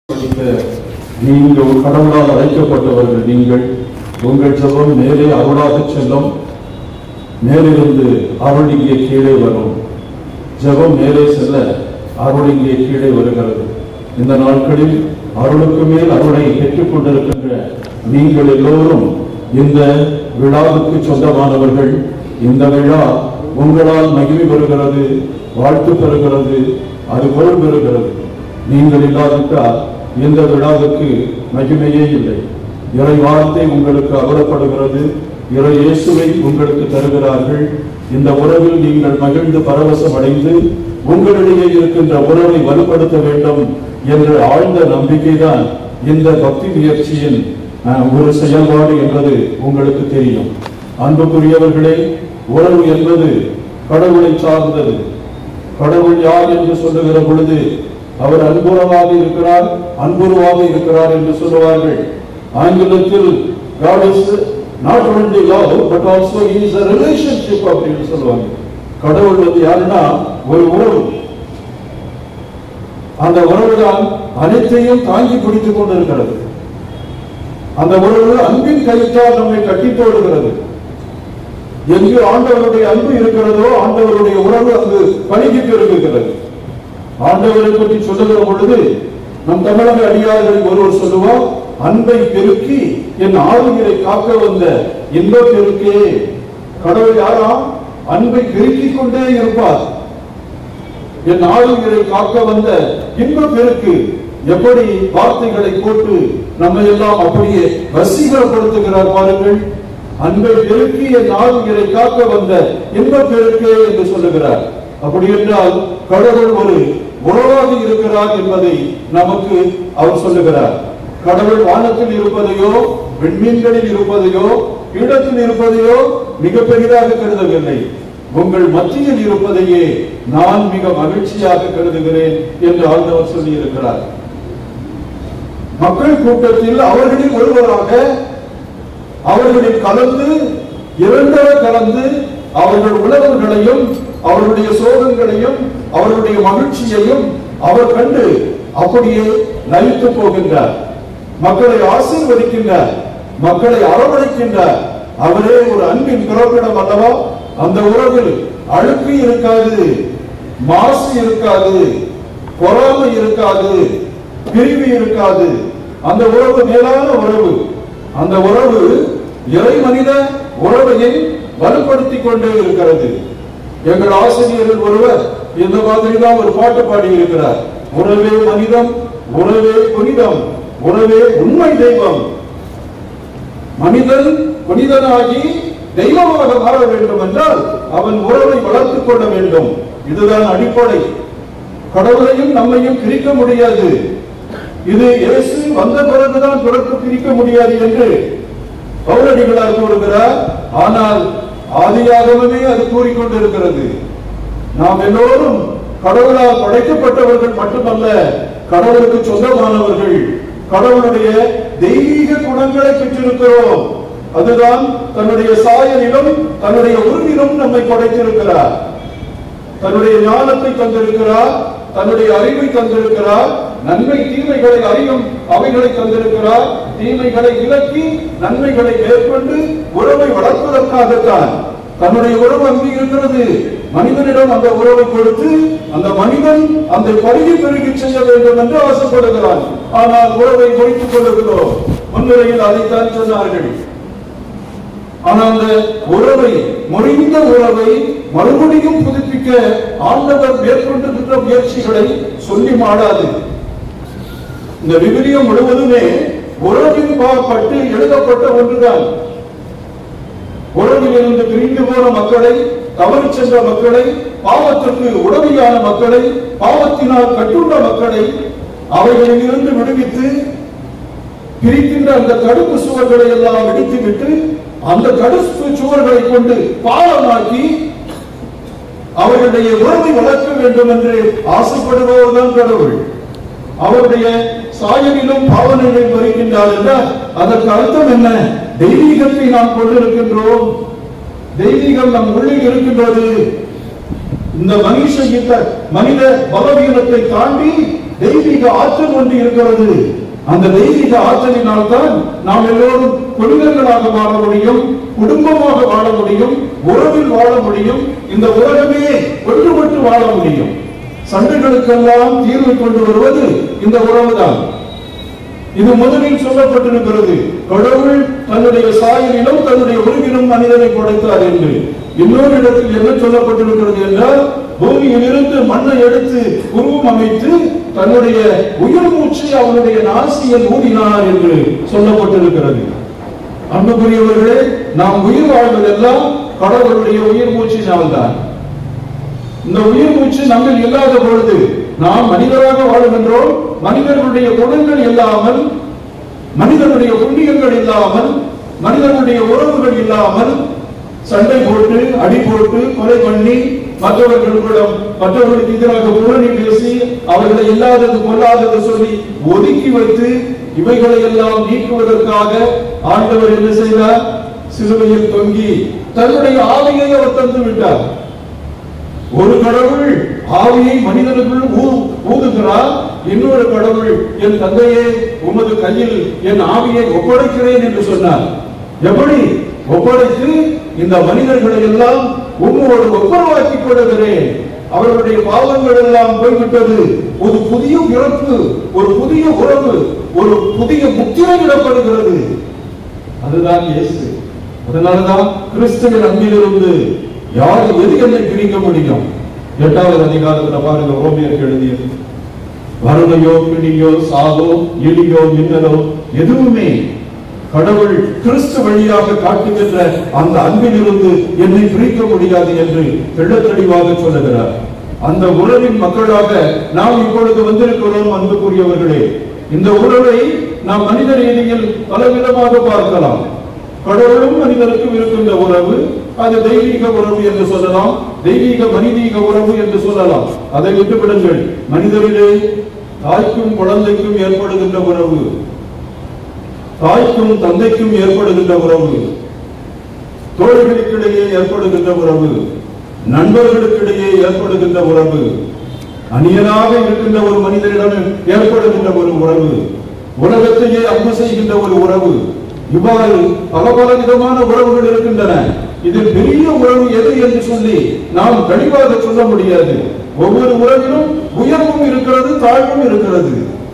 படிக்க நீங்கள் கடவுளால் அழைக்கப்பட்டவர்கள் நீங்கள் உங்கள் ஜெபம் மேலே அருளாக செல்லும் மேலிருந்து அருள் இங்கே கீழே வரும் ஜெபம் மேலே செல்ல அருள் இங்கே கீழே வருகிறது இந்த நாட்களில் அருளுக்கு மேல் அருளை பெற்றுக் கொண்டிருக்கின்ற நீங்கள் எல்லோரும் இந்த விழாவுக்கு சொந்தமானவர்கள் இந்த விழா உங்களால் மகிழ்வு பெறுகிறது வாழ்த்து பெறுகிறது அது பொருள் பெறுகிறது நீங்கள் இல்லாவிட்டால் இந்த விழாவுக்கு மகிமையே இல்லை இறை வார்த்தை உங்களுக்கு அகலப்படுகிறது இறை இயேசுவை உங்களுக்கு தருகிறார்கள் இந்த உறவில் நீங்கள் மகிழ்ந்து பரவசம் அடைந்து உங்களிடையே இருக்கின்ற உறவை வலுப்படுத்த வேண்டும் என்ற ஆழ்ந்த நம்பிக்கைதான் இந்த பக்தி முயற்சியின் அஹ், ஒரு செயல்பாடு என்பது உங்களுக்கு தெரியும் அன்புக்குரியவர்களே உறவு என்பது கடவுளை சார்ந்தது கடவுள் யார் என்று சொல்லுகிற பொழுது அவர் அன்புறவாக இருக்கிறார் அன்புருவாக இருக்கிறார் என்று சொல்லுவார்கள் ஆங்கிலத்தில் God is not only love but also he is a relationship அப்படின்னு சொல்லுவாங்க கடவுள் வந்து யாருன்னா ஒரு உறவு அந்த உறவுதான் அனைத்தையும் தாங்கி பிடித்துக் கொண்டிருக்கிறது அந்த உறவு அன்பின் கயிற்றால் நம்மை கட்டி போடுகிறது எங்கு ஆண்டவருடைய அன்பு இருக்கிறதோ ஆண்டவருடைய உறவு அங்கு பணிக்கு பெருகுகிறது ஆண்டவரை பற்றி சொல்லுகிற பொழுது நம் தமிழக அடியார்களில் ஒருவர் சொல்லுவார் அன்பை பெருக்கி என் ஆளுநரை காக்க வந்த இன்ப பெருக்கே கடவுள் யாரா அன்பை பெருக்கிக் கொண்டே இருப்பார் என் ஆளுநரை காக்க வந்த இன்ப பெருக்கு எப்படி வார்த்தைகளை போட்டு நம்மை எல்லாம் அப்படியே வசீகரப்படுத்துகிறார் பாருங்கள் அன்பை பெருக்கி என் ஆளுநரை காக்க வந்த இன்ப பெருக்கு என்று சொல்லுகிறார் அப்படி என்றால் கடவுள் ஒரு உறவாக இருக்கிறார் என்பதை நமக்கு அவர் சொல்லுகிறார் கடவுள் வானத்தில் இருப்பதையோ விண்மீன்களில் இருப்பதையோ இடத்தில் இருப்பதையோ மிக பெரிதாக கருதவில்லை உங்கள் மத்தியில் இருப்பதையே நான் மிக மகிழ்ச்சியாக கருதுகிறேன் என்று ஆண்டவர் சொல்லி இருக்கிறார் மக்கள் கூட்டத்தில் அவர்களில் ஒருவராக அவர்களில் கலந்து இரண்டர கலந்து அவர்கள் உணர்வுகளையும் அவர்களுடைய சோகங்களையும் அவர்களுடைய மகிழ்ச்சியையும் அவர் கண்டு அப்படியே லயித்து போகின்றார் மக்களை ஆசீர்வதிக்கின்றார் மக்களை அரவணைக்கின்றார் அவரே ஒரு அன்பின் பிறப்பிடம் அல்லவா அந்த உறவில் அழுக்கு இருக்காது மாசு இருக்காது பொறாமை இருக்காது பிரிவு இருக்காது அந்த உறவு மேலான உறவு அந்த உறவு இறை மனித உறவையை வலுப்படுத்திக் கொண்டே இருக்கிறது எங்கள் ஆசிரியர்கள் ஒருவர் இந்த மாதிரி தான் ஒரு பாட்டு பாடி இருக்கிறார் உறவே மனிதம் உறவே புனிதம் உறவே உண்மை தெய்வம் மனிதன் புனிதனாகி தெய்வமாக மாற வேண்டும் என்றால் அவன் உறவை வளர்த்துக் கொள்ள வேண்டும் இதுதான் அடிப்படை கடவுளையும் நம்மையும் பிரிக்க முடியாது இது இயேசு வந்த பிறகுதான் பிறப்பு பிரிக்க முடியாது என்று பௌரடிகளார் கூறுகிறார் ஆனால் ஆதியாகவே அது கூறிக்கொண்டிருக்கிறது நாம் எல்லோரும் கடவுளால் படைக்கப்பட்டவர்கள் மட்டுமல்ல கடவுளுக்கு சொந்தமானவர்கள் கடவுளுடைய தெய்வீக குணங்களை பெற்றிருக்கிறோம் அதுதான் தன்னுடைய சாயலிலும் தன்னுடைய உருவிலும் நம்மை படைத்திருக்கிறார் தன்னுடைய ஞானத்தை தந்திருக்கிறார் தன்னுடைய அறிவை தந்திருக்கிறார் நன்மை தீமைகளை அறியும் அவைகளை தந்திருக்கிறார் தீமைகளை விலக்கி நன்மைகளை மேற்கொண்டு உறவை வளர்ப்பதற்காகத்தான் தன்னுடைய உறவு அங்கே இருக்கிறது மனிதனிடம் அந்த உறவை கொடுத்து அந்த மனிதன் அந்த பருகி பெருகி செய்ய வேண்டும் என்று ஆசைப்படுகிறான் ஆனால் உறவை முடித்துக் கொள்ளுகிறோம் முன்னிலையில் அதைத்தான் சொன்னார்கள் ஆனால் அந்த உறவை முறிந்த உறவை மறுபடியும் புதுப்பிக்க ஆண்டவர் மேற்கொண்டிருக்கிற முயற்சிகளை சொல்லி மாடாது இந்த விவிலியம் முழுவதுமே உறவின் பட்டு எழுதப்பட்ட ஒன்றுதான் உறவில் இருந்து பிரிந்து போன மக்களை தவறி சென்ற மக்களை பாவத்திற்கு உடமையான மக்களை பாவத்தினால் கட்டுண்ட மக்களை அவைகளில் இருந்து விடுவித்து பிரிக்கின்ற அந்த தடுப்பு சுவர்களை எல்லாம் இடித்துவிட்டு அந்த தடுப்பு சுவர்களை கொண்டு பாலமாக்கி அவர்களுடைய உறவை வளர்க்க வேண்டும் என்று ஆசைப்படுபவர்தான் கடவுள் அவருடைய சாயலிலும் பாவனையில் வருகின்றார் என்றால் அதற்கு அர்த்தம் என்ன தெய்வீகத்தை நாம் கொண்டிருக்கின்றோம் தெய்வீகம் நம் உள்ளில் இருக்கின்றது இந்த மனுஷ இந்த மனித பலவீனத்தை தாண்டி தெய்வீக ஆற்றல் ஒன்று இருக்கிறது அந்த தெய்வீக ஆற்றலினால் தான் நாம் எல்லோரும் குடும்பங்களாக வாழ முடியும் குடும்பமாக வாழ முடியும் உறவில் வாழ முடியும் இந்த உலகமே ஒன்றுபட்டு வாழ முடியும் சண்டைகளுக்கெல்லாம் தீர்வு கொண்டு வருவது இந்த உறவுதான் இது முதலில் சொல்லப்பட்டிருக்கிறது கடவுள் தன்னுடைய சாயலிலும் தன்னுடைய உருவிலும் மனிதனை படைத்தார் என்று இன்னொரு இடத்தில் என்ன சொல்லப்பட்டிருக்கிறது என்றால் பூமியில் இருந்து மண்ணை எடுத்து உருவம் அமைத்து தன்னுடைய உயிர் மூச்சை அவனுடைய நாசியில் ஊதினார் என்று சொல்லப்பட்டிருக்கிறது அன்புக்குரியவர்களே நாம் உயிர் வாழ்வதெல்லாம் கடவுளுடைய உயிர் மூச்சினால்தான் இந்த உயிர் மூச்சு நம்மில் இல்லாத பொழுது நாம் மனிதராக வாழுகின்றோம் மனிதர்களுடைய குணங்கள் இல்லாமல் மனிதனுடைய புண்ணியங்கள் இல்லாமல் மனிதனுடைய உறவுகள் இல்லாமல் சண்டை போட்டு அடி போட்டு கொலை பண்ணி மற்றவர்களுடன் மற்றவர்களுக்கு எதிராக புரணி பேசி அவர்களை இல்லாதது கொல்லாதது சொல்லி ஒதுக்கி வைத்து இவைகளை எல்லாம் நீக்குவதற்காக ஆண்டவர் என்ன செய்தார் சிலுவையில் தொங்கி தன்னுடைய ஆவியை அவர் தந்து விட்டார் ஒரு கடவுள் ஆவியை மனிதனுக்குள் ஊ- ஊதுகிறார் இன்னொரு கடவுள் என் தந்தையே உமது கையில் என் ஆவியை ஒப்படைக்கிறேன் என்று சொன்னார் எப்படி ஒப்படைத்து இந்த மனிதர்களை எல்லாம் உம்மோடு ஒப்புரவாக்கிக் கொள்ளுகிறேன் அவர்களுடைய பாவங்கள் எல்லாம் போய்விட்டது ஒரு புதிய பிறப்பு ஒரு புதிய உறவு ஒரு புதிய முத்திரை இடப்படுகிறது அதுதான் இயேசு அதனாலதான் கிறிஸ்துவின் அன்பிலிருந்து யார் எது என்னை பிரிக்க முடியும் எட்டாவது அதிகாரத்துல பாருங்க ரோமியருக்கு எழுதியது வறுமையோ பிணியோ சாவோ இடியோ மின்னலோ எதுவுமே கடவுள் கிறிஸ்து வழியாக காட்டுகின்ற அந்த அன்பிலிருந்து என்னை பிரிக்க முடியாது என்று தெள்ளத் தெளிவாக சொல்லுகிறார் அந்த உறவின் மக்களாக நாம் இப்பொழுது வந்திருக்கிறோம் அன்புக்குரியவர்களே இந்த உறவை நாம் மனித ரீதியில் பலவிதமாக பார்க்கலாம் கடவுளும் மனிதனுக்கும் இருக்கின்ற உறவு அது தெய்வீக உறவு என்று சொல்லலாம் தெய்வீக மனிதீக உறவு என்று சொல்லலாம் அதை விட்டுவிடுங்கள் மனிதரிலே தாய்க்கும் குழந்தைக்கும் ஏற்படுகின்ற உறவு தாய்க்கும் தந்தைக்கும் ஏற்படுகின்ற உறவு தோழர்களுக்கிடையே ஏற்படுகின்ற உறவு நண்பர்களுக்கிடையே ஏற்படுகின்ற உறவு அந்நியனாக இருக்கின்ற ஒரு மனிதரிடம் ஏற்படுகின்ற ஒரு உறவு உலகத்தையே அன்பு செய்கின்ற ஒரு உறவு இவ்வாறு பல பல விதமான உறவுகள் இருக்கின்றன இதில் பெரிய உறவு எது என்று சொல்லி நாம் தெளிவாக சொல்ல முடியாது ஒவ்வொரு உறவிலும் உயர்வும் இருக்கிறது தாழ்வும் இருக்கிறது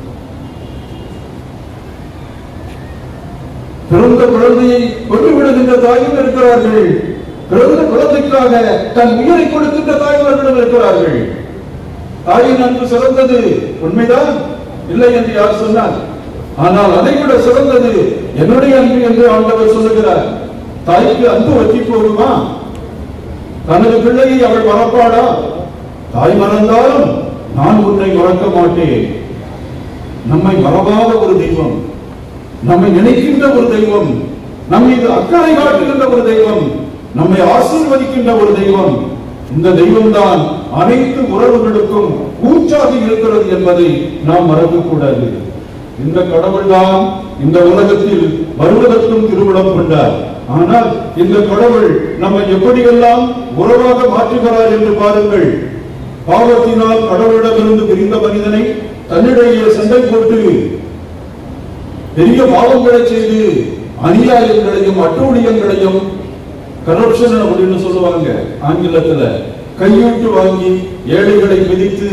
பிறந்த குழந்தையை கொண்டு விடுகின்ற தாயும் இருக்கிறார்கள் பிறந்த குழந்தைக்காக தன் உயிரை கொடுக்கின்ற தாய்மார்களும் இருக்கிறார்கள் தாயின் அன்பு சிறந்தது உண்மைதான் இல்லை என்று யார் சொன்னார் ஆனால் அதை விட சிறந்தது என்னுடைய அன்பு என்று ஆண்டவர் சொல்லுகிறார் தாய்க்கு அன்பு வற்றி போகுமா தனது பிள்ளையை அவள் மறப்பாளா தாய் மறந்தாலும் நான் உன்னை மறக்க மாட்டேன் நம்மை மறவாத ஒரு தெய்வம் நம்மை நினைக்கின்ற ஒரு தெய்வம் நம் மீது அக்கறை காட்டுகின்ற ஒரு தெய்வம் நம்மை ஆசீர்வதிக்கின்ற ஒரு தெய்வம் இந்த தெய்வம் தான் அனைத்து உறவுகளுக்கும் ஊற்றாக இருக்கிறது என்பதை நாம் மறக்கக்கூடாது இந்த கடவுள் தான் இந்த உலகத்தில் வருவதற்கும் திருவிழம் கொண்டார் ஆனால் இந்த கடவுள் நம்மை எப்படியெல்லாம் உறவாக மாற்றுகிறார் என்று பாருங்கள் பாவத்தினால் கடவுளிடமிருந்து பிரிந்த மனிதனை தன்னிடையே சண்டை போட்டு பெரிய பாவங்களை செய்து அநியாயங்களையும் அட்டூழியங்களையும் கரப்ஷன் அப்படின்னு சொல்லுவாங்க ஆங்கிலத்துல கையூட்டு வாங்கி ஏழைகளை மிதித்து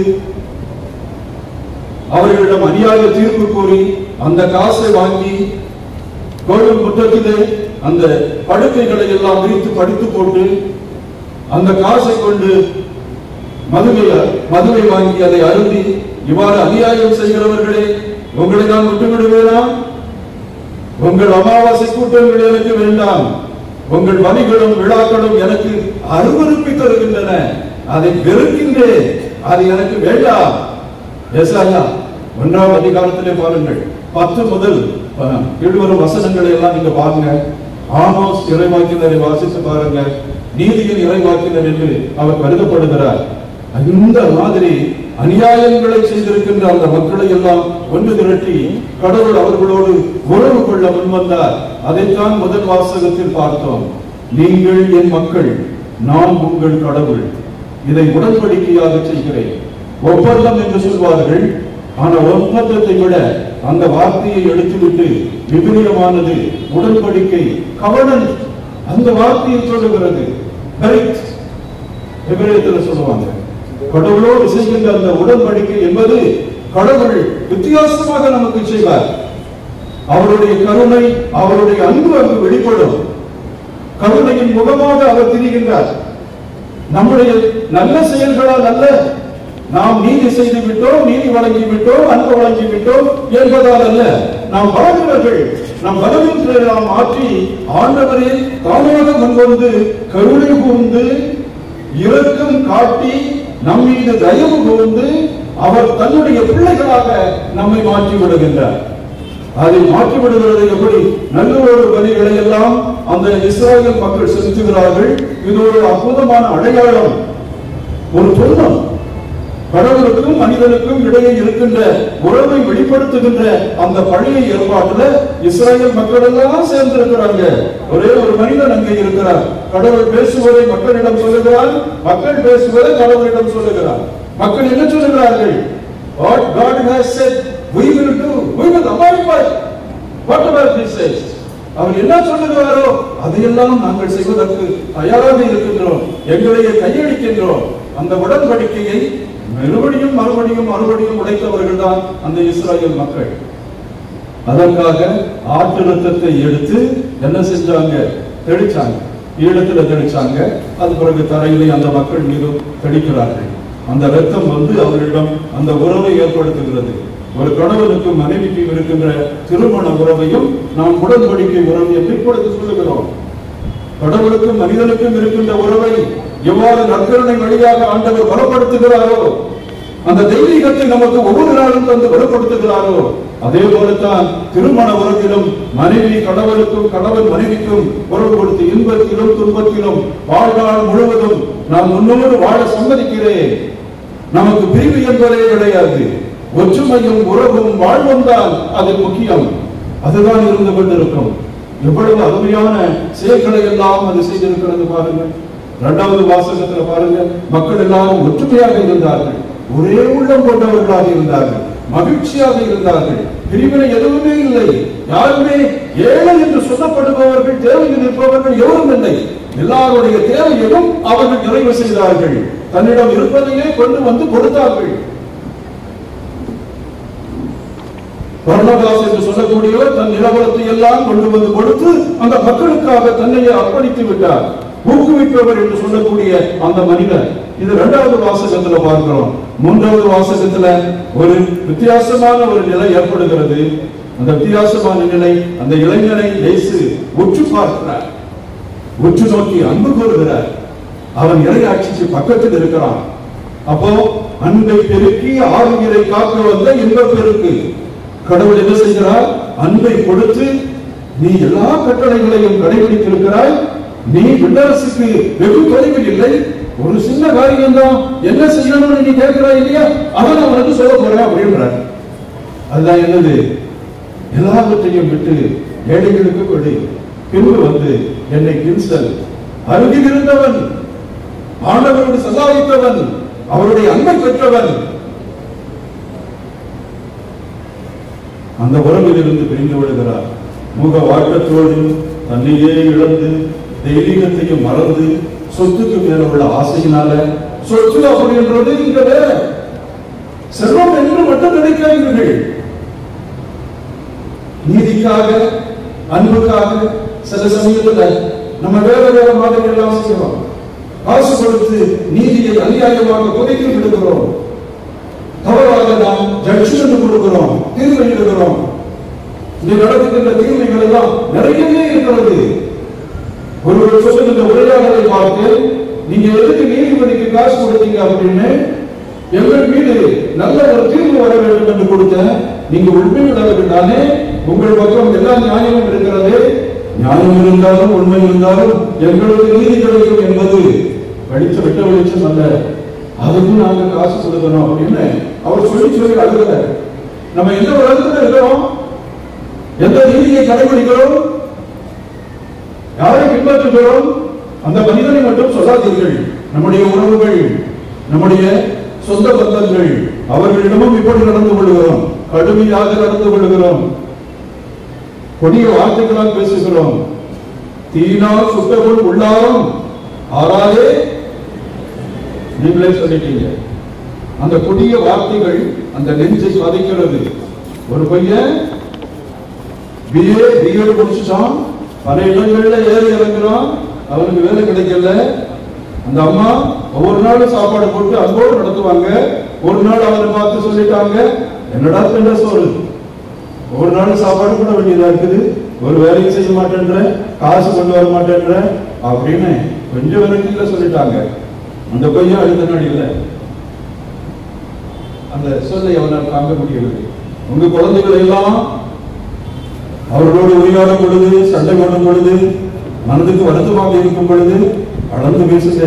அவர்களிடம் அநியாய தீர்ப்பு கூறி அந்த காசை வாங்கி கோவில் முற்றத்திலே அந்த படுக்கைகளை எல்லாம் விரித்து படித்து போட்டு அந்த காசை கொண்டு மதுவை மதுவை வாங்கி அதை அருந்தி இவ்வாறு அநியாயம் செய்கிறவர்களே உங்களை நான் விட்டு விடுவேனா உங்கள் அமாவாசை கூட்டங்கள் எனக்கு வேண்டாம் உங்கள் வழிகளும் விழாக்களும் எனக்கு அருவருப்பி தருகின்றன அதை வெறுக்கின்றேன் அது எனக்கு வேண்டாம் எஸ்ஐயா ஒன்றாம் அதிகாரத்திலே பாருங்கள் பத்து முதல் அஹ், எழுவரும் வசனங்களை எல்லாம் நீங்க பாருங்க ஆமோஸ் இறைவாக்கினரை வாசித்து பாருங்க நீதியின் இறைவாக்கினர் என்று அவர் கருதப்படுகிறார் அந்த மாதிரி அநியாயங்களை செய்திருக்கின்ற அந்த மக்களை எல்லாம் ஒன்று திரட்டி கடவுள் அவர்களோடு உறவு கொள்ள முன்வந்தார் அதைத்தான் முதல் வாசகத்தில் பார்த்தோம் நீங்கள் என் மக்கள் நான் உங்கள் கடவுள் இதை உடன்படிக்கையாக செய்கிறேன் ஒப்பந்தம் என்று சொல்வார்கள் ஆனா ஒப்பந்தத்தை விட அந்த வார்த்தையை எடுத்துவிட்டு விபரீதமானது உடன்படிக்கை கவனன் அந்த வார்த்தையை சொல்லுகிறது Correct. எபிரேயத்துல சொல்லுவாங்க கடவுளோடு செய்கின்ற அந்த உடன்படிக்கை என்பது கடவுள் வித்தியாசமாக நமக்கு செய்வார் அவருடைய கருணை அவருடைய அன்பு அங்கு வெளிப்படும் கருணையின் முகமாக அவர் திரிகின்றார் நம்முடைய நல்ல செயல்களால் அல்ல நாம் நீதி செய்து விட்டோம் நீதி வழங்கி விட்டோம் அன்பு வழங்கி விட்டோம் என்பதால் அல்ல நாம் வாழ்கிறவர்கள் நம் பலவீனங்களை நாம் மாற்றி ஆண்டவரே தாமாக முன்வந்து கருணை கூர்ந்து இரக்கம் காட்டி நம் மீது தயவு கூர்ந்து அவர் தன்னுடைய பிள்ளைகளாக நம்மை மாற்றி விடுகின்றார் அதை மாற்றி விடுகிறது எப்படி நல்ல ஒரு பலிகளை எல்லாம் அந்த இஸ்ராயல் மக்கள் செலுத்துகிறார்கள் இது ஒரு அற்புதமான அடையாளம் ஒரு தொன்மம் கடவுளுக்கும் மனிதனுக்கும் இடையே இருக்கின்ற உறவை வெளிப்படுத்துகின்ற அந்த பழைய ஏற்பாட்டுல இஸ்ராயல் மக்கள் எல்லாம் சேர்ந்திருக்கிறாங்க ஒரே ஒரு மனிதன் அங்கே இருக்கிறார் கடவுள் பேசுவதை மக்களிடம் சொல்லுகிறார் மக்கள் பேசுவதை கடவுளிடம் சொல்லுகிறார் மக்கள் என்ன சொல்லுகிறார்கள் what god has said we will do we will abide by whatever he says அவர் என்ன சொல்லுகிறாரோ அதையெல்லாம் நாங்கள் செய்வதற்கு தயாராக இருக்கின்றோம் எங்களையே கையளிக்கின்றோம் அந்த உடன்படிக்கையை மறுபடியும் மறுபடியும் மறுபடியும் உடைத்தவர்கள் தான் அந்த இஸ்ராயல் மக்கள் அதற்காக ஆட்டு ரத்தத்தை எடுத்து என்ன செஞ்சாங்க தெளிச்சாங்க ஈழத்துல தெளிச்சாங்க அது பிறகு தரையிலே அந்த மக்கள் மீது தெளிக்கிறார்கள் அந்த ரத்தம் வந்து அவர்களிடம் அந்த உறவை ஏற்படுத்துகிறது ஒரு கணவனுக்கும் மனைவிக்கும் இருக்கின்ற திருமண உறவையும் நாம் உடன்படிக்கை உறவு என்று இப்பொழுது சொல்லுகிறோம் கடவுளுக்கும் மனிதனுக்கும் இருக்கின்ற உறவை எவ்வாறு நற்கருணை வழியாக ஆண்டவர் பலப்படுத்துகிறாரோ அந்த தெய்வீகத்தை நமக்கு ஒவ்வொரு நாளும் தந்து வெளிப்படுத்துகிறாரோ அதே போலத்தான் திருமண உறவிலும் மனைவி கடவுளுக்கும் கணவன் மனைவிக்கும் உறவு கொடுத்து இன்பத்திலும் துன்பத்திலும் வாழ்நாள் முழுவதும் நான் உன்னோடு வாழ சம்மதிக்கிறேன் நமக்கு பிரிவு என்பதே கிடையாது ஒற்றுமையும் உறவும் வாழ்வும் தான் அது முக்கியம் அதுதான் இருந்து கொண்டிருக்கும் எவ்வளவு அருமையான செயல்களை எல்லாம் அது செய்திருக்கிறது பாருங்க இரண்டாவது வாசகத்துல பாருங்க மக்கள் எல்லாரும் ஒற்றுமையாக இருந்தார்கள் ஒரே உள்ளம் கொண்டவர்களாக இருந்தார்கள் மகிழ்ச்சியாக இருந்தார்கள் பிரிவினை எதுவுமே இல்லை யாருமே ஏழை என்று சொல்லப்படுபவர்கள் தேவையில் இருப்பவர்கள் எவரும் இல்லை எல்லாருடைய தேவையையும் அவர்கள் நிறைவு செய்தார்கள் தன்னிடம் இருப்பதையே கொண்டு வந்து கொடுத்தார்கள் பர்ணபாஸ் என்று சொல்லக்கூடியவர் தன் நிலவரத்தை எல்லாம் கொண்டு வந்து கொடுத்து அந்த மக்களுக்காக தன்னையே அர்ப்பணித்து விட்டார் ஊக்குவிப்பவர் என்று சொல்லக்கூடிய அந்த மனிதர் இது இரண்டாவது வாசகத்துல பார்க்கிறோம் மூன்றாவது வாசகத்துல ஒரு வித்தியாசமான ஒரு நிலை ஏற்படுகிறது அந்த வித்தியாசமான நிலை அந்த இளைஞனை இயேசு உற்று பார்க்கிறார் உற்று நோக்கி அன்பு கூறுகிறார் அவன் இறையாட்சிக்கு பக்கத்தில் இருக்கிறான் அப்போ அன்பை பெருக்கி ஆளுநரை காக்க வந்த இன்பப் பெருக்கு கடவுள் என்ன செய்கிறார் அன்பை கொடுத்து நீ எல்லா கட்டளைகளையும் கடைபிடித்திருக்கிறாய் நீ விண்ணரசுக்கு வெகு தொலைவில் இல்லை ஒரு சின்ன காரியம் தான் என்ன செய்யணும்னு நீ கேட்கிறாய் இல்லையா அவன் அவனுக்கு சொல்ல போறேன் அப்படின்றார் அதுதான் என்னது எல்லாவற்றையும் விட்டு ஏழைகளுக்கு கொடு பின்பு வந்து என்னை கின்சல் அருகில் இருந்தவன் ஆண்டவரோடு சல்லாதித்தவன் அவருடைய அன்பை பெற்றவன் அந்த உறவிலிருந்து பிரிந்து விடுகிறார் முக வாட்டத்தோடு தன்னையே இழந்து தெய்வீகத்தையும் மறந்து சொத்துக்கு மேல உள்ள ஆசையினால சொத்து அப்படின்றது இங்க வேற செல்வம் என்று மட்டும் நினைக்காதீர்கள் நீதிக்காக அன்புக்காக சில சமயத்துல நம்ம வேற வேற மாதிரி எல்லாம் செய்வோம் காசு கொடுத்து நீதியை அநியாயமாக புதைத்து விடுகிறோம் தவறாக நாம் ஜட்ஜ்மெண்ட் கொடுக்கிறோம் தீர்வு எழுதுகிறோம் இங்க நடக்குகின்ற தீர்வுகள் எல்லாம் நிறையவே இருக்கிறது ஒருவர் சொல்லுகின்ற உரையாடலை பார்த்து நீங்க எதுக்கு நீதிபதிக்கு காசு கொடுத்தீங்க அப்படின்னு எங்கள் மீது நல்ல ஒரு தீர்வு வர வேண்டும் என்று கொடுத்த நீங்க உண்மையுள்ளவர்கள் தானே உங்கள் பக்கம் எல்லா நியாயமும் இருக்கிறது நியாயம் இருந்தாலும் உண்மை இருந்தாலும் எங்களுக்கு நீதி கிடைக்கும் என்பது வெளிச்ச வெட்ட வெளிச்சம் அல்ல அதுக்கு நாங்க காசு கொடுக்கணும் அப்படின்னு அவர் சொல்லி சொல்லி அழுகிறார் நம்ம எந்த உலகத்துல இருக்கிறோம் எந்த நீதியை கடைபிடிக்கிறோம் யாரை பின்பற்றுகிறோம் அந்த மனிதனை மட்டும் சொல்லாதீர்கள் நம்முடைய உறவுகள் நம்முடைய சொந்த பந்தங்கள் அவர்களிடமும் இப்படி நடந்து கொள்கிறோம் கடுமையாக நடந்து கொள்கிறோம் கொடிய வார்த்தைகளால் பேசுகிறோம் தீனால் சுட்டபோல் உள்ளாரும் ஆறாதே நீங்களே சொல்லிட்டீங்க அந்த கொடிய வார்த்தைகள் அந்த நெஞ்சை வதைக்கிறது ஒரு பையன் பிஏ பிஎட் முடிச்சுட்டான் பல இடங்கள்ல ஏறி இறங்குறான் அவனுக்கு வேலை கிடைக்கல அந்த அம்மா ஒவ்வொரு நாளும் சாப்பாடு போட்டு அன்போடு நடத்துவாங்க ஒரு நாள் அவரை பார்த்து சொல்லிட்டாங்க என்னடா பெண்ண சோறு ஒவ்வொரு நாளும் சாப்பாடு கூட வேண்டியதா இருக்குது ஒரு வேலையும் செய்ய மாட்டேன்ற காசு கொண்டு வர மாட்டேன்ற அப்படின்னு கொஞ்சம் வரைக்கும் சொல்லிட்டாங்க அந்த பையன் அடுத்த நாள் இல்லை அந்த சொல்லை அவனால் தாங்க முடியவில்லை உங்க குழந்தைகள் எல்லாம் அவர்களோடு உரையாடும் பொழுது சண்டை போடும் பொழுது மனதுக்கு வருத்தமாக இருக்கும் பொழுது அளந்து பேசுங்க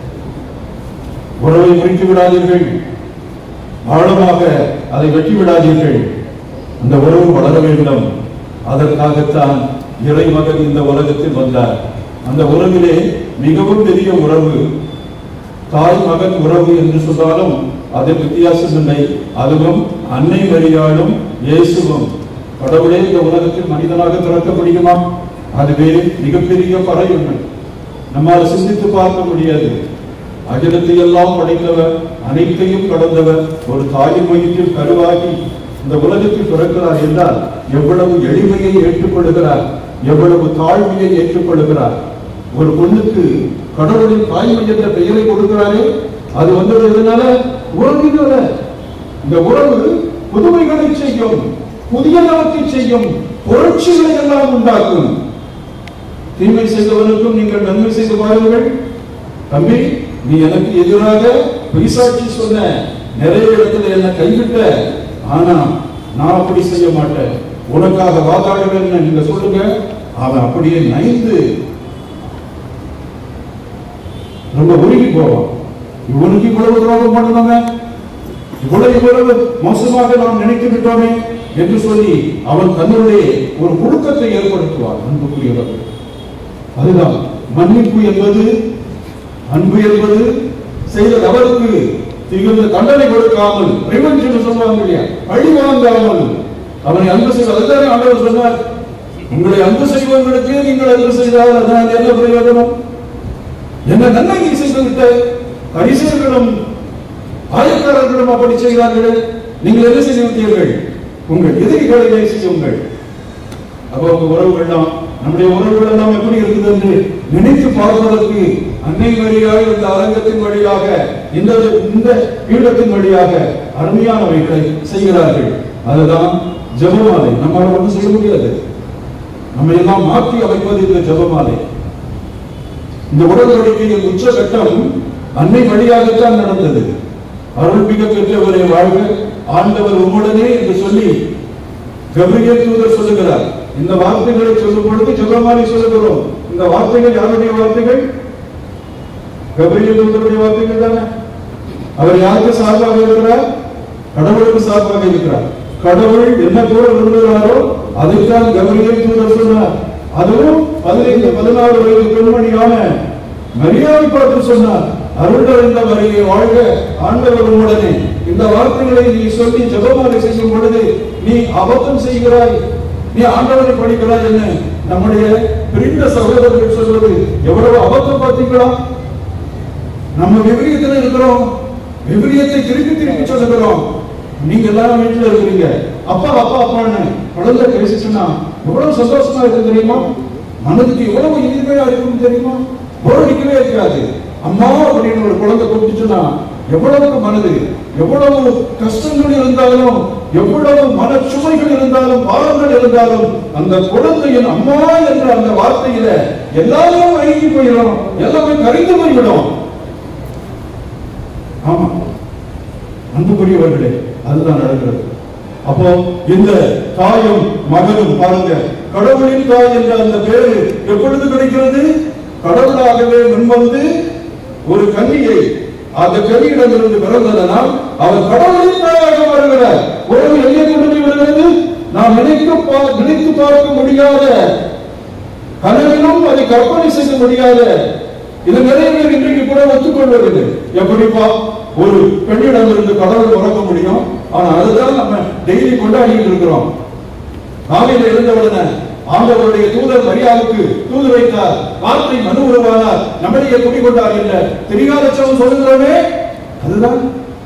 உறவை முறித்து விடாதீர்கள் ஆழமாக அதை வெட்டி விடாதீர்கள் அந்த உறவு வளர வேண்டும் அதற்காகத்தான் இறைமகன் இந்த உலகத்தில் வந்தார் அந்த உறவிலே மிகவும் பெரிய உறவு தாய் மகன் உறவு என்று சொன்னாலும் அது வித்தியாசம் இல்லை அதுவும் அன்னை மரியாளும் இயேசுவும் கடவுளே இந்த உலகத்தில் மனிதனாக பிறக்க முடியுமா அதுவே மிகப்பெரிய பறை உண்மை நம்மால் சிந்தித்து பார்க்க முடியாது அகிலத்தை எல்லாம் படைத்தவர் அனைத்தையும் கடந்தவர் ஒரு தாயின் வயிற்றில் கருவாகி இந்த உலகத்தில் பிறக்கிறார் என்றால் எவ்வளவு எளிமையை ஏற்றுக்கொள்கிறார் எவ்வளவு தாழ்மையை ஏற்றுக்கொள்கிறார் ஒரு பொண்ணுக்கு கடவுளின் தாய்மை என்ற பெயரை கொடுக்கிறாரே அது வந்தது எதனால உறவினால இந்த உறவு புதுமைகளை செய்யும் புதிய நலத்தை செய்யும் புரட்சிகளை எல்லாம் உண்டாக்கும் தீமை செய்தவனுக்கும் நீங்கள் நன்மை செய்து பாருங்கள் தம்பி நீ எனக்கு எதிராக பொய்சாட்சி சொன்ன நிறைய இடத்துல என்ன கைவிட்ட ஆனா நான் அப்படி செய்ய மாட்டேன் உனக்காக வாதாடுவேன்னு நீங்க சொல்லுங்க அவன் அப்படியே நைந்து ரொம்ப உருகி போவான் இவனுக்கு இவ்வளவு துரோகம் பண்ணுவாங்க இவ்வளவு இவ்வளவு மோசமாக நாம் நினைத்து விட்டோமே என்று சொல்லி அவன் தன்னுடைய ஒரு குழுக்கத்தை ஏற்படுத்துவான் அன்புக்குரியவர்கள் அதுதான் மன்னிப்பு என்பது அன்பு என்பது செய்த தவறுக்கு திகுந்த தண்டனை கொடுக்காமல் ரிவெஞ்ச் சொல்லுவாங்க இல்லையா பழி வாங்காமல் அவனை அன்பு செய்வது அதுதானே ஆண்டவர் சொன்னார் உங்களை அன்பு செய்வங்களுக்கு நீங்கள் அன்பு செய்தால் அதனால் என்ன பிரயோஜனம் என்ன நன்மை நீ செய்து விட்ட பரிசெயர்களும் ஆயக்காரர்களும் அப்படி செய்கிறார்களே நீங்கள் என்ன செய்து விட்டீர்கள் உங்கள் எதிரிகளை நேசியுங்கள் அப்போ உங்க உறவுகள்லாம் நம்முடைய உறவுகள் எல்லாம் எப்படி இருக்குது என்று நினைத்து பார்ப்பதற்கு அன்னை வழியாக இந்த அரங்கத்தின் வழியாக இந்த இந்த பீடத்தின் வழியாக அருமையானவைகளை செய்கிறார்கள் அதுதான் ஜெபமாலை நம்மால ஒன்றும் செய்ய முடியாது நம்ம எல்லாம் மாற்றி அமைப்பது இந்த ஜெபமாலை இந்த உடன்படிக்கையின் உச்சகட்டம் அன்னை வழியாகத்தான் நடந்தது அருள்மிக பெற்றவரை வாழ்க ஆண்டவர் உம்முடனே என்று சொல்லி கபிரியல் தூதர் சொல்லுகிறார் இந்த வார்த்தைகளை சொல்லும் பொழுது ஜெபமாலை சொல்லுகிறோம் இந்த வார்த்தைகள் யாருடைய வார்த்தைகள் கபிரியல் தூதருடைய வார்த்தைகள் தானே அவர் யாருக்கு சார்பாக இருக்கிறார் கடவுளுக்கு சார்பாக இருக்கிறார் கடவுள் என்ன கூற விரும்புகிறாரோ அதைத்தான் கபிரியல் தூதர் சொன்னார் அதுவும் பதினைந்து பதினாறு வயது பெண்மணியான மரியாதை பார்த்து சொன்னார் அருள்கள் வரையை வாழ்க ஆண்டவர் உடனே இந்த வார்த்தைகளை நீ சொல்லி ஜெபமாலை செய்யும் பொழுது நீ அபத்தம் செய்கிறாய் நீ ஆண்டவரை படிக்கிறாய் என்ன நம்முடைய பிரிந்த சகோதரர்கள் சொல்வது எவ்வளவு அபத்தம் பார்த்தீங்களா நம்ம விபரீதத்தில் இருக்கிறோம் விபரீதத்தை திருப்பி திருப்பி சொல்லுகிறோம் நீங்க எல்லாரும் வீட்டுல இருக்கிறீங்க அப்பா அப்பா அப்பான்னு குழந்தை பேசிச்சுன்னா எவ்வளவு சந்தோஷமா இருக்கு தெரியுமா மனதுக்கு எவ்வளவு இனிமையா இருக்கும் தெரியுமா போர் அடிக்கவே இருக்காது அம்மா அப்படின்னு ஒரு குழந்தை கூப்பிட்டுச்சுன்னா எவ்வளவு மனது எவ்வளவு கஷ்டங்கள் இருந்தாலும் எவ்வளவு மனச்சுமைகள் இருந்தாலும் பாவங்கள் இருந்தாலும் அந்த குழந்தையின் அம்மா என்ற அந்த வார்த்தையில எல்லாமே அழுகி போயிடும் எல்லாமே கரைந்து போய்விடும் ஆமா அன்புக்குரியவர்களே அதுதான் நடக்கிறது அப்போ இந்த தாயும் மகனும் பாருங்க கடவுளின் தாய் என்ற அந்த பேரு எப்பொழுது கிடைக்கிறது கடவுளாகவே முன்வந்து ஒரு கன்னியை அந்த கன்னியிடமிருந்து பிறந்ததனால் அவர் கடவுளின் தாயாக வருகிறார் உறவு எங்கே கொண்டு போய் விடுகிறது நாம் நினைத்து பா- நினைத்து பார்க்க முடியாத கனவிலும் அதை கற்பனை செய்ய முடியாத இது நிறைய பேர் இன்றைக்கு கூட ஒத்துக்கொள்வதில்லை எப்படிப்பா ஒரு பெண்ணிடம் இருந்து கடவுள் உறக்க முடியும் ஆனா அதுதான் நம்ம டெய்லி கொண்டாடிட்டு இருக்கிறோம் காலையில எழுந்த உடனே ஆண்டவருடைய தூதர் மரியாவுக்கு தூது வைத்தார் வார்த்தை மனு உருவானார் நம்மளையே குடிக்கொண்டார் என்ற தெரியாத சவம் சொல்லுகிறோமே அதுதான்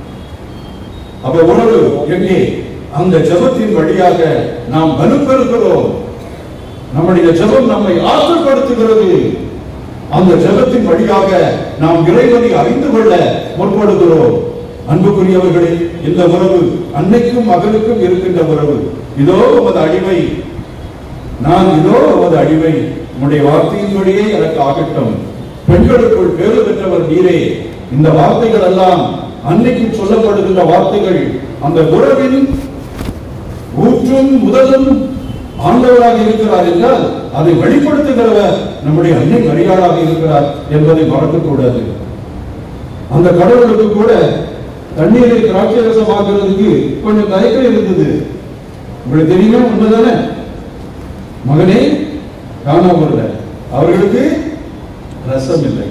அப்ப உணவு எங்கே அந்த ஜெபத்தின் வழியாக நாம் வலுப்பெறுகிறோம் நம்முடைய ஜெபம் நம்மை ஆற்றுப்படுத்துகிறது அந்த ஜெபத்தின் வழியாக நாம் இறைவனை அறிந்து கொள்ள முற்படுகிறோம் அன்புக்குரியவர்களே இந்த உறவு அன்னைக்கும் மகனுக்கும் இருக்கின்ற உறவு இதோ உமது அடிமை நான் இதோ உமது அடிமை உம்முடைய வார்த்தையின்படியே எனக்கு ஆகட்டும் பெண்களுக்குள் பேறு பெற்றவர் நீரே இந்த வார்த்தைகள் எல்லாம் அன்னைக்கு சொல்லப்படுகின்ற வார்த்தைகள் அந்த உறவின் ஊற்றும் முதலும் ஆண்டவராக இருக்கிறார் என்றால் அதை வெளிப்படுத்துகிறவர் நம்முடைய அன்னை மரியாதாக இருக்கிறார் என்பதை மறக்கக்கூடாது அந்த கடவுளுக்கு கூட தண்ணீரை திராட்சை ரசமாக்குறதுக்கு கொஞ்சம் தயக்கம் இருந்தது உங்களுக்கு தெரியுமா உண்மைதானே மகனே காணாமல்ல அவர்களுக்கு ரசம் இல்லை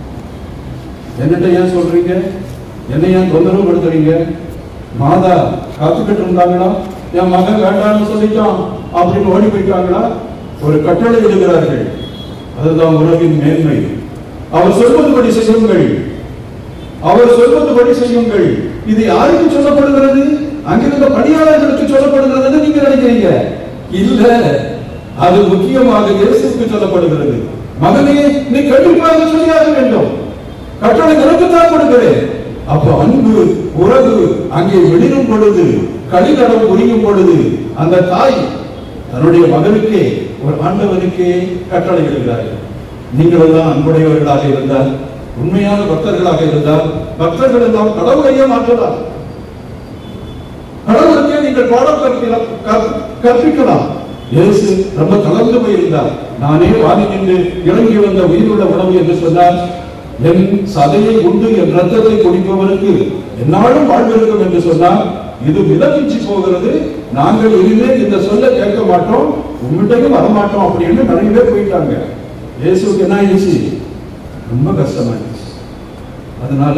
என்னட்ட ஏன் சொல்றீங்க என்ன ஏன் தொந்தரவு படுத்துறீங்க மாதா காத்துக்கிட்டு இருந்தாங்களா என் மகன் வேண்டாம்னு சொல்லிட்டான் அப்படின்னு ஓடி போயிட்டாங்களா ஒரு கட்டளை எழுகிறார்கள் அதுதான் உறவின் மேன்மை அவர் சொல்வதுபடி செய்யுங்கள் அவர் சொல்வதுபடி செய்யுங்கள் இது யாருக்கு சொல்லப்படுகிறது அங்கிருந்த பணியாளர்களுக்கு சொல்லப்படுகிறது நீங்க நினைக்கிறீங்க இல்ல அது முக்கியமாக இயேசுக்கு சொல்லப்படுகிறது மகனே நீ கண்டிப்பாக சொல்லியாக வேண்டும் கட்டளை எனக்குத்தான் கொடுக்கிறேன் அப்ப அன்பு உறவு அங்கே வெளிரும் பொழுது களிநடம் புரியும் பொழுது அந்த தாய் தன்னுடைய மகனுக்கே ஒரு ஆண்டவனுக்கே கட்டளை இடுகிறார்கள் நீங்கள் எல்லாம் அன்புடையவர்களாக இருந்தால் உண்மையான பக்தர்களாக இருந்தால் பக்தர்கள் எல்லாம் கடவுளையே மாற்றலாம் கடவுளுக்கே நீங்கள் பாடம் கற்பிக்கலாம் கற்- கற்பிக்கலாம் இயேசு ரொம்ப கலந்து போயிருந்தார் நானே வாதி நின்று இறங்கி வந்த உயிருள்ள உணவு என்று சொன்னார் என் சதையை உண்டு என் ரத்தத்தை குடிப்பவருக்கு என்னாலும் வாழ்வு இருக்கும் என்று சொன்னார் இது மிதமிச்சு போகிறது நாங்கள் இனிமேல் இந்த சொல்ல கேட்க மாட்டோம் உங்கள்கிட்டயும் வரமாட்டோம் அப்படின்னு நிறைய பேர் போயிட்டாங்க இயேசுக்கு என்ன ஆயிடுச்சு ரொம்ப கஷ்டமாயிடுச்சு அதனால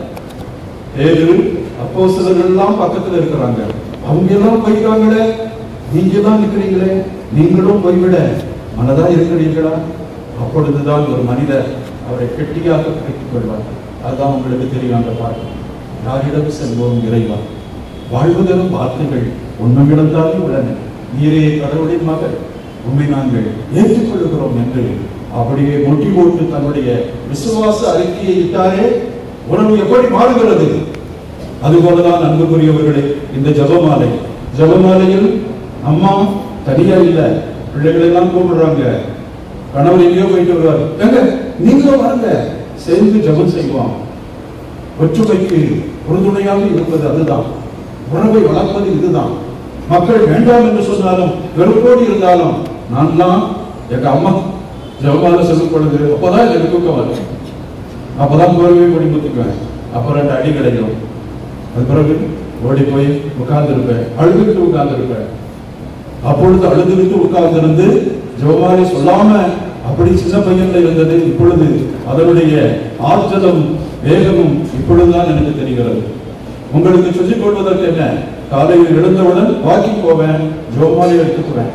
பேரு அப்போ எல்லாம் பக்கத்துல இருக்கிறாங்க அவங்க எல்லாம் போய்க்காங்களே நீங்க எல்லாம் நிக்கிறீங்களே நீங்களும் போய்விட மனதா இருக்கிறீங்களா அப்பொழுதுதான் ஒரு மனிதர் அவரை கெட்டியாக கட்டிக் கொள்வார் அதுதான் உங்களுக்கு தெரியும் அந்த பாட்டு யாரிடம் செல்வோம் இறைவா வாழ்வு தரும் வார்த்தைகள் உண்மையிடத்தாலே உள்ளன நீரே கடவுளின் மகள் உண்மை நாங்கள் ஏற்றுக்கொள்கிறோம் என்று அப்படியே முட்டி போட்டு தன்னுடைய விசுவாச அறிக்கையை இட்டாரே உணவு எப்படி மாறுகிறது அதுபோலதான் அன்புக்குரியவர்களே இந்த ஜெபமாலை ஜெபமாலையில் அம்மா தனியா இல்ல பிள்ளைகளை எல்லாம் கூப்பிடுறாங்க கணவர் எங்கேயோ போயிட்டு வருவார் எங்க நீங்களும் வாங்க சேர்ந்து ஜெபம் செய்வோம் ஒற்றுமைக்கு உறுதுணையாக இருப்பது அதுதான் உறவை வளர்ப்பது இதுதான் மக்கள் வேண்டாம் என்று சொன்னாலும் வெறுப்போடு இருந்தாலும் நான்லாம் எங்க அம்மா ஜெபமாலை சொல்லும் பொழுது அப்பதான் எனக்கு தூக்கம் வரும் அப்பதான் கோர்வை கொடி முத்துக்குவேன் அப்புறம் ரெண்டு அடி கிடைக்கும் அது பிறகு ஓடி போய் உட்கார்ந்து இருப்பேன் அழுதுகிட்டு உட்கார்ந்து இருப்பேன் அப்பொழுது அழுதுகிட்டு உட்கார்ந்திருந்து ஜெபமாலை சொல்லாம அப்படி சின்ன பையன்ல இருந்தது இப்பொழுது அதனுடைய ஆற்றலும் வேகமும் இப்பொழுதுதான் எனக்கு தெரிகிறது உங்களுக்கு சொல்லிக் கொள்வதற்கு என்ன காலையில் எழுந்தவுடன் வாக்கிங் போவேன் ஜெபமாலை எடுத்துக்குவேன்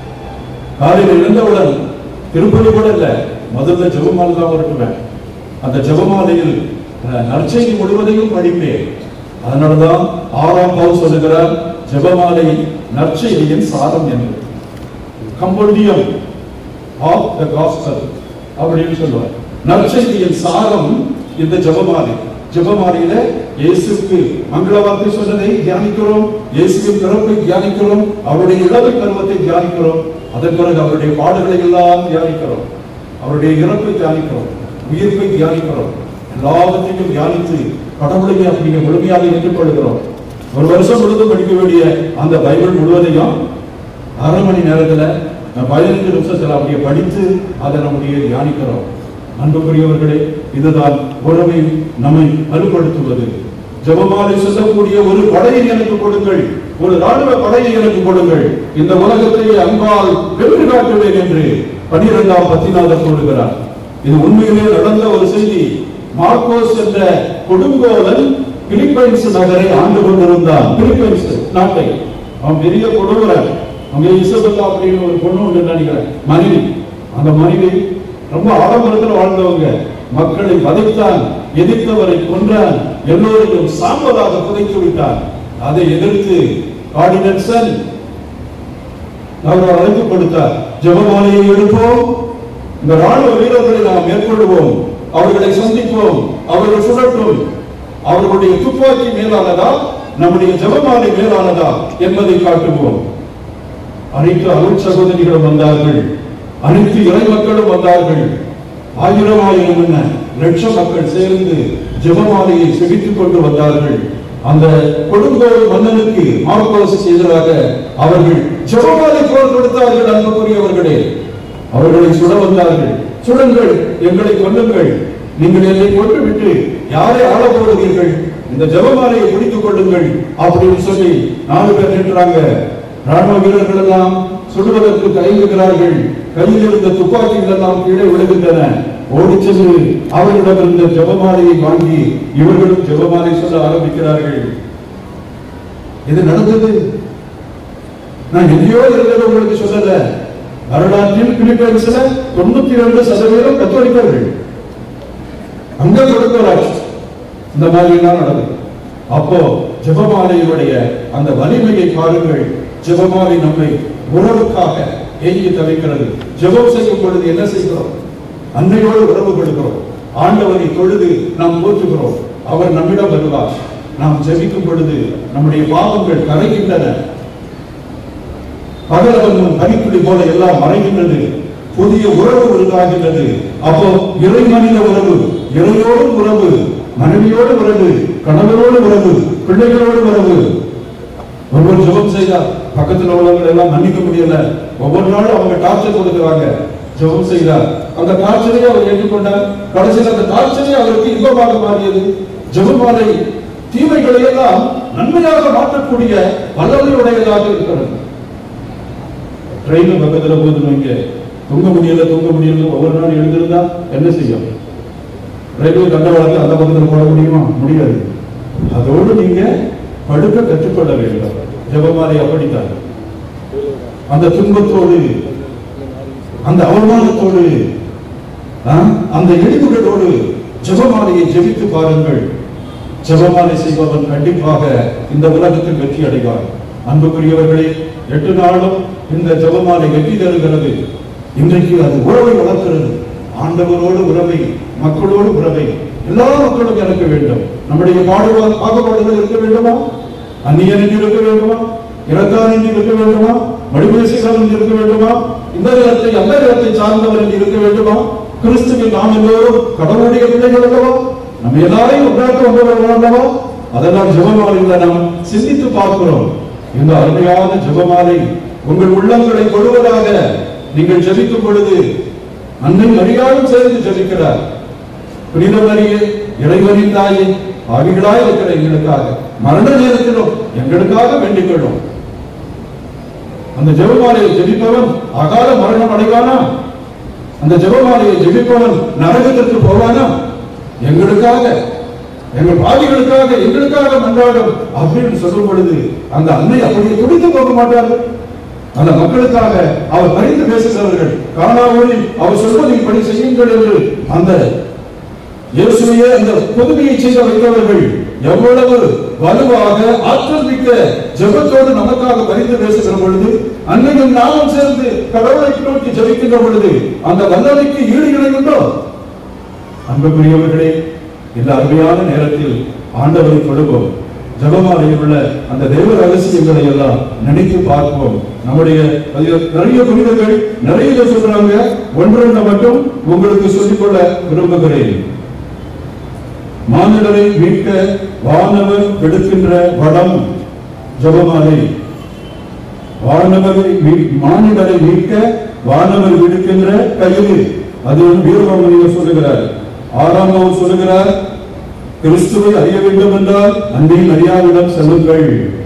காலையில் எழுந்தவுடன் திருப்பதி கூட இல்ல முதல்ல ஜெபமாலை தான் உருட்டுவேன் அந்த ஜெபமாலையில் அஹ், நற்செய்தி முழுவதையும் படிப்பேன் அதனாலதான் ஆறாம் பவுல் சொல்லுகிறார் ஜெபமாலை நற்செய்தியின் சாரம் என்று கம்போடியம் ஆஃப் த காஸ்பல் அப்படின்னு சொல்லுவார் நற்செய்தியின் சாரம் இந்த ஜெபமாலை ஜெபமாலையில இயேசுக்கு மங்கள வார்த்தை சொன்னதை தியானிக்கிறோம் இயேசுவின் பிறப்பை தியானிக்கிறோம் அவருடைய இளமை பருவத்தை தியானிக்கிறோம் அதன் பிறகு அவருடைய பாடுகளை எல்லாம் தியானிக்கிறோம் அவருடைய இறப்பை தியானிக்கிறோம் உயிர்ப்பை தியானிக்கிறோம் எல்லாவற்றையும் தியானித்து கடவுளையே அப்படிங்க முழுமையாக ஏற்றுக்கொள்கிறோம் ஒரு வருஷம் முழுதும் படிக்க வேண்டிய அந்த பைபிள் முழுவதையும் அரை மணி நேரத்துல நான் பதினஞ்சு நிமிஷத்துல அப்படியே படித்து அதை நம்முடைய தியானிக்கிறோம் அன்புக்குரியவர்களே இதுதான் உறவை நம்மை வலுப்படுத்துவது ஜெபமாலை சொல்லக்கூடிய ஒரு படையை எனக்கு கொடுங்கள் ஒரு ராணுவ படையை எனக்கு கொடுங்கள் இந்த உலகத்தை அன்பால் வென்று காட்டுவேன் என்று பனிரெண்டாம் பத்திநாதர் சொல்லுகிறார் இது உண்மையிலே நடந்த ஒரு செய்தி மார்க்கோஸ் என்ற கொடுங்கோலன் பிலிப்பைன்ஸ் நகரை ஆண்டு கொண்டிருந்தான் பிலிப்பைன்ஸ் நாட்டை அவன் பெரிய கொடுவரன் அங்க இசபெல்லா அப்படின்னு ஒரு பொண்ணு உண்டு நினைக்கிறேன் மனைவி அந்த மனைவி ரொம்ப ஆடம்பரத்தில் வாழ்ந்தவங்க மக்களை வதைத்தான் எதிர்த்தவரை கொன்றான் எல்லோரையும் சாம்பலாக புதைத்து விட்டான் அதை எதிர்த்து ஆர்டினன்சன் அவர் அழைப்பு கொடுத்தார் ஜெபமாலையை எடுப்போம் இந்த ராணுவ வீரர்களை நாம் மேற்கொள்வோம் அவர்களை சந்திப்போம் அவர்கள் சுழற்றும் அவர்களுடைய துப்பாக்கி மேலானதா நம்முடைய ஜெபமாலை மேலானதா என்பதை காட்டுவோம் அனைத்து அருள் சகோதரிகளும் வந்தார்கள் அனைத்து இறை மக்களும் வந்தார்கள் ஆயிரம் ஆயிரம் என்ன லட்சம் மக்கள் சேர்ந்து ஜெபமாலையை செவித்துக் கொண்டு வந்தார்கள் அந்த கொடுங்கோல் மன்னனுக்கு மார்க்கோசுக்கு எதிராக அவர்கள் ஜெபமாலை போர் கொடுத்தார்கள் அன்புக்குரியவர்களே அவர்களை சுட வந்தார்கள் சுடுங்கள் எங்களை கொல்லுங்கள் நீங்கள் என்னை கொண்டு விட்டு யாரை ஆள போடுவீர்கள் இந்த ஜெபமாலையை பிடித்துக் கொள்ளுங்கள் அப்படின்னு சொல்லி நாலு பேர் நின்றாங்க ராணுவ வீரர்கள் எல்லாம் சுடுவதற்கு தயங்குகிறார்கள் கையில் இருந்த துப்பாக்கிகள் எல்லாம் கீழே விழுகின்றன ஓடிச் சென்று அவர்களிடம் இருந்த ஜெபமாலையை வாங்கி இவர்களும் ஜெபமாலை சொல்ல ஆரம்பிக்கிறார்கள் இது நடந்தது நான் எங்கேயோ இருக்கிறது உங்களுக்கு சொல்லல வரலாற்றில் பிலிப்பைன்ஸ்ல தொண்ணூத்தி ரெண்டு சதவீதம் கத்தோலிக்கர்கள் அங்க கொடுக்கிறார் இந்த மாதிரி எல்லாம் நடந்தது அப்போ ஜெபமாலையுடைய அந்த வலிமையை பாருங்கள் ஜெபமாலை நம்மை உறவுக்காக ஏங்கி தவிக்கிறது ஜெபம் செய்யும் பொழுது என்ன செய்கிறோம் அன்னையோடு உறவு கொள்கிறோம் ஆண்டவரை தொழுது நாம் போற்றுகிறோம் அவர் நம்மிடம் வருவார் நாம் ஜெபிக்கும் பொழுது நம்முடைய பாவங்கள் கரைகின்றன பகலவனும் பனித்துளி போல எல்லாம் மறைகின்றது புதிய உறவு உருவாகின்றது அப்போ இறை மனித உறவு இறையோடு உறவு மனைவியோடு உறவு கணவரோடு உறவு பிள்ளைகளோடு உறவு ஒருவர் ஜெபம் செய்தார் பக்கத்துல உள்ளவங்க எல்லாம் மன்னிக்க முடியல ஒவ்வொரு நாளும் அவங்க டார்ச்சர் கொடுக்குறாங்க ஜெபம் செய்தார் அந்த டார்ச்சரையே அவர் ஏற்றுக்கொண்டார் கடைசியில் அந்த டார்ச்சரே அவருக்கு இன்பமாக மாறியது ஜெபமாலை தீமைகளை எல்லாம் நன்மையாக மாற்றக்கூடிய வல்லமையுடையதாக இருக்கிறது ட்ரெயின் பக்கத்துல போகுதுன்னு வைங்க தூங்க முடியல தூங்க முடியல ஒவ்வொரு நாள் எழுந்திருந்தா என்ன செய்யும் ரயில்வே தண்டவாளத்தை அந்த பக்கத்தில் போட முடியுமா முடியாது அதோடு நீங்க படுக்க கற்றுக்கொள்ள வேண்டும் ஜெபமாலை அப்படித்தான் அந்த துன்பத்தோடு அந்த அவமானத்தோடு ஆ, அந்த இடிவுகளோடு ஜெபமாலையை ஜெபித்து பாருங்கள் ஜெபமாலை செய்பவன் கண்டிப்பாக இந்த உலகத்தில் வெற்றி அடைவார் அன்புக்குரியவர்களே எட்டு நாளும் இந்த ஜெபமாலை வெற்றி தருகிறது இன்றைக்கு அது உறவை வளர்க்கிறது ஆண்டவரோடு உறவை மக்களோடு உறவை எல்லா மக்களும் இருக்க வேண்டும் நம்முடைய பாடுவார் பாகுபாடுகள் இருக்க வேண்டுமா அந்நியன் என்று இருக்க வேண்டுமா இறந்தான் என்று இருக்க வேண்டுமா மடிமேசிகள் என்று இருக்க வேண்டுமா இந்த நிலத்தை அந்த நிலத்தை சார்ந்தவர் என்று இருக்க வேண்டுமா கிறிஸ்துவின் நாம் எல்லோரும் கடவுளுடைய பிள்ளைகள் அல்லவா நம்ம எல்லாரையும் ஒன்றாக வந்தவர்கள் அல்லவா அதெல்லாம் ஜெபமாலையில் நாம் சிந்தித்து பார்க்கிறோம் இந்த அருமையான ஜெபமாலை உங்கள் உள்ளங்களை கொள்வதாக நீங்கள் ஜெபிக்கும் பொழுது அன்னை மரியாதையும் சேர்ந்து ஜெபிக்கிறார் புனித மரியே இறைவனின் தாயே ஆவிகளாய் இருக்கிற எங்களுக்காக மரண நேரத்திலும் எங்களுக்காக வேண்டிக் கொள்ளும் அந்த ஜெபமாலையை ஜெபிப்பவன் அகால மரணம் அடைவானா அந்த ஜெபமாலையை ஜெபிப்பவன் நரகத்திற்கு போவானா எங்களுக்காக எங்கள் பாவிகளுக்காக எங்களுக்காக மன்றாடும் அப்படின்னு சொல்லும் பொழுது அந்த அன்னை அப்படியே துடித்து போக மாட்டார்கள் அந்த மக்களுக்காக அவர் பரிந்து பேசுகிறவர்கள் காணாமொழி அவர் சொல்வதை பணி செய்யுங்கள் என்று அந்த இயேசுவையே அந்த புதுமையை செய்த வைத்தவர்கள் எவ்வளவு வலுவாக ஆற்றல் மிக்க ஜெபத்தோடு நமக்காக பரிந்து பேசுகிற பொழுது அன்னையும் நாமும் சேர்ந்து கடவுளை நோக்கி ஜெபிக்கின்ற பொழுது அந்த வல்லமைக்கு ஈடு இணை உண்டோ அன்புக்குரியவர்களே இந்த அருமையான நேரத்தில் ஆண்டவரை கொடுப்போம் ஜபமாலையில் உள்ள அந்த தெய்வ ரகசியங்களை எல்லாம் நினைத்து பார்ப்போம் நம்முடைய அதில் நிறைய புனிதர்கள் நிறைய இதை சொல்றாங்க ஒன்றொன்று மட்டும் உங்களுக்கு சொல்லிக்கொள்ள விரும்புகிறேன் மானிடரை மீட்க வானவர் எடுக்கின்ற வடம் ஜபமாலை வானவரை மீ- மானிடரை மீட்க வானவர் விடுக்கின்ற கயிறு அது வீரபாமணியர் சொல்லுகிறார் ஆறாம் சொல்லுகிறார் கிறிஸ்துவை அறிய வேண்டும் என்றால் அன்னை மரியாதையிடம் செல்லுங்கள்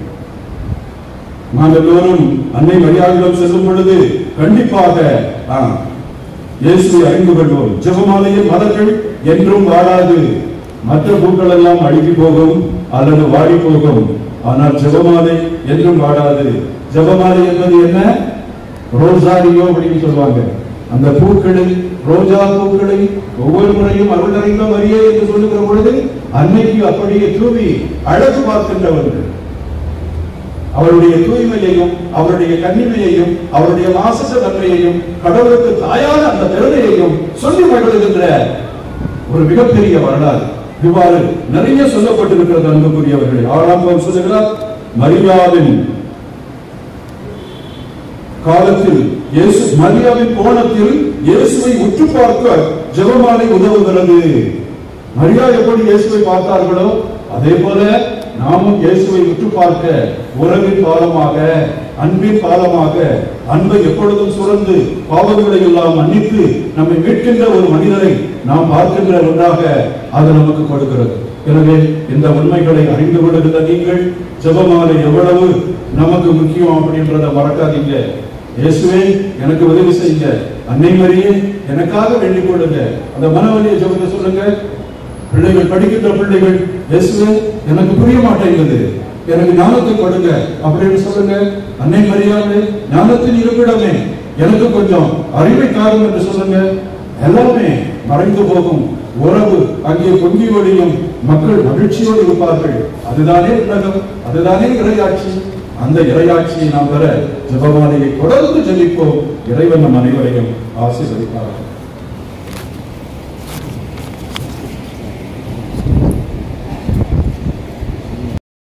நாம் எல்லோரும் அன்னை மரியாதையிடம் செல்லும் பொழுது கண்டிப்பாக ஆ, இயேசுவை அறிந்து கொள்வோம் ஜெபமாலையில் மலர்கள் என்றும் வாழாது மற்ற பூக்கள் எல்லாம் அழுகி போகும் அல்லது வாடி போகும் ஆனால் ஜெபமாலை என்றும் வாடாது ஜெபமாலை என்பது என்ன ரோசாரியோ அப்படின்னு சொல்லுவாங்க அந்த பூக்களை ரோஜா பூக்களை ஒவ்வொரு முறையும் அருள் நிறைந்த மரியே என்று சொல்லுகிற பொழுது அன்னைக்கு அப்படியே தூவி அழகு பார்க்கின்றவர்கள் அவருடைய தூய்மையையும் அவருடைய கன்னிமையையும் அவருடைய மாசச தன்மையையும் கடவுளுக்கு தாயான அந்த பெருமையையும் சொல்லி மகிழ்கின்ற ஒரு மிகப்பெரிய வரலாறு இவ்வாறு நிறைய சொல்லப்பட்டிருக்கிறது அன்புக்குரியவர்களே ஆறாம் பவுல் சொல்லுகிறார் மரியாவின் காலத்தில் இயேசு மரியாவின் கோணத்தில் இயேசுவை உற்று பார்க்க ஜெபமாலை உதவுகிறது மரியா எப்படி இயேசுவை பார்த்தார்களோ அதே போல நாமும் இயேசுவை உற்று பார்க்க உறவின் பாலமாக அன்பின் பாலமாக அன்பை எப்பொழுதும் சுரந்து பாவங்களை எல்லாம் மன்னித்து நம்மை மீட்கின்ற ஒரு மனிதரை நாம் பார்க்கின்ற ஒன்றாக அது நமக்கு கொடுக்கிறது எனவே இந்த உண்மைகளை அறிந்து கொள்கின்ற நீங்கள் ஜெபமாலை எவ்வளவு நமக்கு முக்கியம் அப்படின்றத மறக்காதீங்க இயேசுவே எனக்கு உதவி செய்யுங்க அன்னை மரியே எனக்காக வேண்டிக் கொள்ளுங்க அந்த மனவலியை ஜெபத்தை சொல்லுங்க பிள்ளைகள் படிக்கின்ற பிள்ளைகள் இயேசுவே எனக்கு புரிய மாட்டேங்குது எனக்கு ஞானத்தை கொடுங்க அப்படின்னு சொல்லுங்க அன்னை மரியாதை ஞானத்தின் இருப்பிடமே எனக்கு கொஞ்சம் அறிவை தாரும் என்று சொல்லுங்க எல்லாமே மறைந்து போகும் உறவு அங்கே பொங்கி ஒளியும் மக்கள் மகிழ்ச்சியோடு இருப்பார்கள் அதுதானே உலகம் அதுதானே இறையாட்சி அந்த இறையாட்சியை நாம் பெற ஜெபமாலையை தொடர்ந்து ஜெபிப்போம் இறைவன் நம் அனைவரையும் ஆசீர்வதிப்பார்கள்